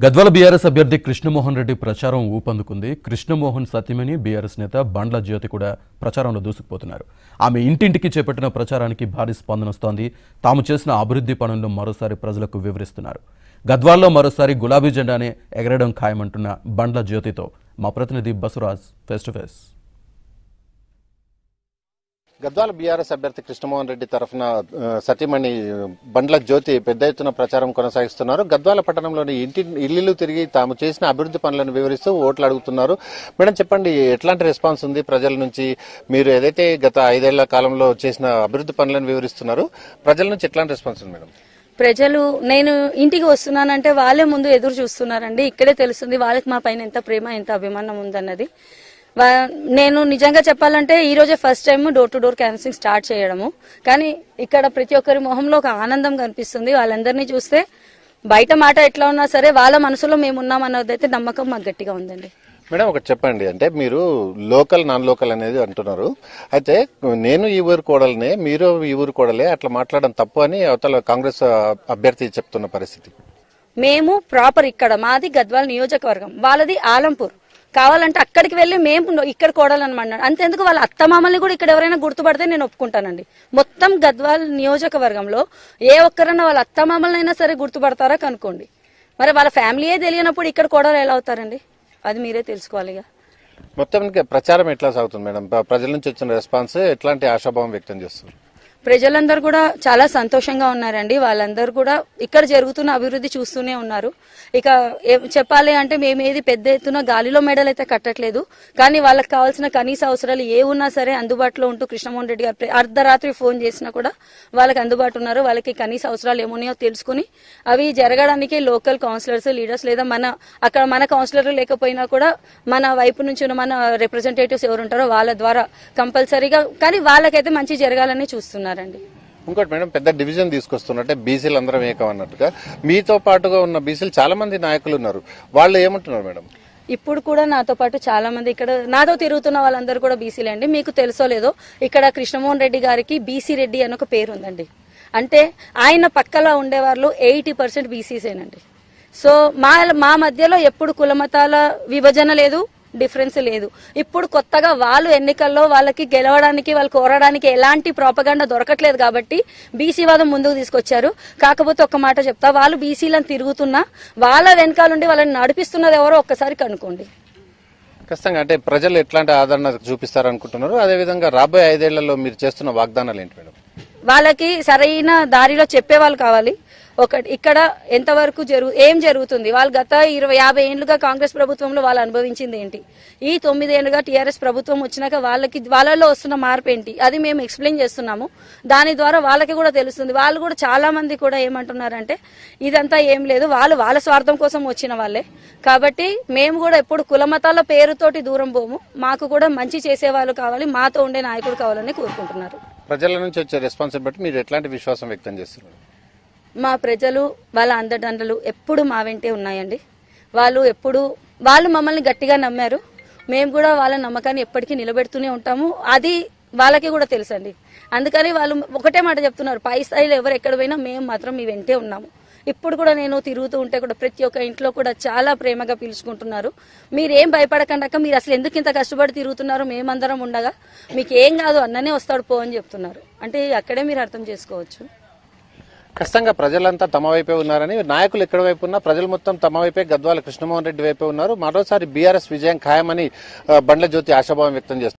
Gadwal BRS అభ్యర్థి కృష్ణమోహన్ రెడ్డి ప్రచారం ఊపందుకుంది కృష్ణమోహన్ సత్యమని బీఆర్ఎస్ నేత బండ్ల జ్యోతి కూడా ప్రచారంలో దూసుకుపోతున్నారు ఆమె ఇంటింటికి చేపట్టిన ప్రచారానికి భారీ స్పందన వస్తోంది తాము చేసిన అభివృద్ధి పనులను మరోసారి ప్రజలకు వివరిస్తున్నారు గద్వాల్లో మరోసారి గులాబీ జెండానే ఎగరడం ఖాయమంటున్న బండ్ల జ్యోతితో మా ప్రతినిధి Basuraj face to face Gadwal BRS అభ్యర్థి కృష్ణమోహన్ రెడ్డి తరఫున ఆ, సతీమణి బండ్ల జ్యోతి పెద్ద ఎత్తున ప్రచారం కొనసాగిస్తున్నారు గద్వాల పట్టణంలోని ఇంటి ఇల్లు తిరిగి తాము చేసిన అభివృద్ధి పనులను వివరిస్తూ ఓట్లు అడుగుతున్నారు మేడం చెప్పండి ఎట్లాంటి రెస్పాన్స్ ఉంది ప్రజల నుంచి మీరు ఏదైతే గత ఐదేళ్ల కాలంలో చేసిన అభివృద్ధి పనులను వివరిస్తున్నారు ప్రజల నుంచి ఎట్లాంటి రెస్పాన్స్ ఉంది మేడం ప్రజలు నేను ఇంటికి వస్తున్నానంటే వాళ్ళే ముందు ఎదురు చూస్తున్నారండి ఇక్కడే తెలుస్తుంది వాళ్ళకి మా పైన ఎంత ప్రేమ ఎంత అభిమానం ఉందన్నది వా- నేను నిజంగా చెప్పాలంటే ఈ రోజే first time door to door canvassing start చేయడము కానీ ఇక్కడ ప్రతి ఒక్కరి మొహంలో ఒక ఆనందం కనిపిస్తుంది వాళ్ళందరినీ చూస్తే బయట మాట ఎట్లా ఉన్నా సరే వాళ్ళ మనసులో మేము ఉన్నాం అన్నదైతే నమ్మకం మాకు గట్టిగా ఉందండి మేడం ఒకటి చెప్పండి అంటే మీరు లోకల్ నాన్ లోకల్ అనేది అంటున్నారు అయితే నేను ఈ ఊరు కోడలనే మీరు ఈ ఊరు కోడలే అట్లా మాట్లాడడం తప్పు అని అవతల కాంగ్రెస్ అభ్యర్థి చెప్తున్న పరిస్థితి మేము ప్రాపర్ ఇక్కడ మాది గద్వాల నియోజకవర్గం వాళ్ళది ఆలంపూర్ కావాలంటే అక్కడికి వెళ్ళి మేము ఇక్కడ కోడాలన్నమాట అంతేందుకు వాళ్ళ అత్తమామల్ని కూడా ఇక్కడ ఎవరైనా గుర్తుపడితే నేను ఒప్పుకుంటానండి మొత్తం గద్వాల్ నియోజకవర్గంలో ఏ ఒక్కరైనా వాళ్ళ అత్తమామలనైనా సరే గుర్తుపడతారా కనుక్కోండి మరి వాళ్ళ ఫ్యామిలీయే తెలియనప్పుడు ఇక్కడ కోడలు ఎలా అవుతారండి అది మీరే తెలుసుకోవాలి ఇక మొత్తానికి ప్రచారం ఎట్లా సాగుతుంది మేడం ప్ర- ప్రజల నుంచి వచ్చిన రెస్పాన్స్ ఎట్లాంటి ఆశాభావం వ్యక్తం చేస్తుంది ప్రజలందరూ కూడా చాలా సంతోషంగా ఉన్నారండి వాళ్ళందరూ కూడా ఇక్కడ జరుగుతున్న అభివృద్ధి చూస్తూనే ఉన్నారు ఇక ఏ- చెప్పాలి అంటే మేము ఏది పెద్ద ఎత్తున గాలిలో మెడలు అయితే కట్టట్లేదు కానీ వాళ్ళకి కావాల్సిన కనీస అవసరాలు ఏ ఉన్నా సరే అందుబాటులో ఉంటూ కృష్ణమోహన్ రెడ్డి గారు ప్ర- అర్ధరాత్రి ఫోన్ చేసినా కూడా వాళ్ళకి అందుబాటు ఉన్నారు వాళ్ళకి కనీస అవసరాలు ఏమున్నాయో తెలుసుకుని అవి జరగడానికి లోకల్ కౌన్సిలర్స్ లీడర్స్ లేదా మన అక్కడ మన కౌన్సిలర్ లేకపోయినా కూడా మన వైపు నుంచి ఉన్న మన రిప్రజెంటేటివ్స్ ఎవరు ఉంటారో వాళ్ళ ద్వారా కంపల్సరీగా కానీ వాళ్ళకైతే మంచి జరగాలని చూస్తున్నారండి ఇంకోటి మేడం పెద్ద డివిజన్ తీసుకొస్తున్నట్టే బీసీలు అందరం ఏకం అన్నట్టుగా మీతో పాటుగా ఉన్న బీసీలు చాలా మంది నాయకులు ఉన్నారు వాళ్ళు ఏమంటున్నారు మేడం ఇప్పుడు కూడా నాతో పాటు చాలా మంది ఇక్కడ నాతో తిరుగుతున్న వాళ్ళందరూ కూడా బీసీలే అండి మీకు తెలుసో లేదో ఇక్కడ కృష్ణమోహన్ రెడ్డి గారికి బీసీ రెడ్డి అని ఒక పేరు ఉందండి అంటే ఆయన పక్కలో ఉండేవాళ్ళు ఎయిటీ పర్సెంట్ బీసీసేనండి సో మా మా మధ్యలో ఎప్పుడు కులమతాల విభజన లేదు డిఫరెన్స్ లేదు ఇప్పుడు కొత్తగా వాళ్ళు ఎన్నికల్లో వాళ్ళకి గెలవడానికి వాళ్ళు కోరడానికి ఎలాంటి ప్రాపగండ దొరకట్లేదు కాబట్టి బీసీ వాదం ముందుకు తీసుకొచ్చారు కాకపోతే ఒక్క మాట చెప్తా వాళ్ళు బీసీలను తిరుగుతున్నా వాళ్ళ వెనకాలండి వాళ్ళని నడిపిస్తున్నది ఎవరో ఒక్కసారి కనుక్కోండి ఖచ్చితంగా అంటే ప్రజలు ఎట్లాంటి ఆదరణ చూపిస్తారనుకుంటున్నారు అదేవిధంగా రాబోయే ఐదేళ్లలో మీరు చేస్తున్న వాగ్దానాలు ఏంటి మేడం వాళ్ళకి సరైన దారిలో చెప్పేవాళ్ళు కావాలి ఒకటి ఇక్కడ ఎంతవరకు జరుగు ఏం జరుగుతుంది వాళ్ళు గత ఇరవై యాభై ఏళ్లుగా కాంగ్రెస్ ప్రభుత్వంలో వాళ్ళు అనుభవించింది ఏంటి ఈ తొమ్మిది ఏళ్లుగా టీఆర్ఎస్ ప్రభుత్వం వచ్చినాక వాళ్ళకి వాళ్ళలో వస్తున్న మార్పు ఏంటి అది మేము ఎక్స్ప్లెయిన్ చేస్తున్నాము దాని ద్వారా వాళ్ళకి కూడా తెలుస్తుంది వాళ్ళు కూడా చాలా మంది కూడా ఏమంటున్నారంటే ఇదంతా ఏం లేదు వాళ్ళు వాళ్ళ స్వార్థం కోసం వచ్చిన వాళ్ళే కాబట్టి మేము కూడా ఎప్పుడు కులమతాల పేరుతోటి దూరం పోము మాకు కూడా మంచి చేసేవాళ్ళు కావాలి మాతో ఉండే నాయకుడు కావాలని కోరుకుంటున్నారు ప్రజల నుంచి వచ్చే రెస్పాన్స్ బట్టి మీరు ఎట్లాంటి విశ్వాసం వ్యక్తం చేస్తున్నారు మా ప్రజలు వాళ్ళ అందడండలు ఎప్పుడు మా వెంటే ఉన్నాయండి వాళ్ళు ఎప్పుడు వాళ్ళు మమ్మల్ని గట్టిగా నమ్మారు మేము కూడా వాళ్ళ నమ్మకాన్ని ఎప్పటికీ నిలబెడుతూనే ఉంటాము అది వాళ్ళకి కూడా తెలుసండి అందుకని వాళ్ళు ఒకటే మాట చెప్తున్నారు పై స్థాయిలో ఎవరు ఎక్కడ పోయినా మేము మాత్రం మీ వెంటే ఉన్నాము ఇప్పుడు కూడా నేను తిరుగుతూ ఉంటే కూడా ప్రతి ఒక్క ఇంట్లో కూడా చాలా ప్రేమగా పిలుచుకుంటున్నారు మీరేం భయపడకండి అక్క మీరు అసలు ఎందుకు ఇంత కష్టపడి తిరుగుతున్నారు మేమందరం ఉండగా మీకు ఏం కాదు అన్ననే వస్తాడు పో అని చెప్తున్నారు అంటే అక్కడే మీరు అర్థం చేసుకోవచ్చు ఖచ్చితంగా ప్రజలంతా తమ వైపే ఉన్నారని నాయకులు ఎక్కడ వైపు ఉన్నా ప్రజలు మొత్తం తమ వైపే గద్వాల కృష్ణమోహన్ రెడ్డి వైపే ఉన్నారు మరోసారి బీఆర్ఎస్ విజయం ఖాయమని ఆ, బండ్ల జ్యోతి ఆశాభావం వ్యక్తం చేస్తున్నారు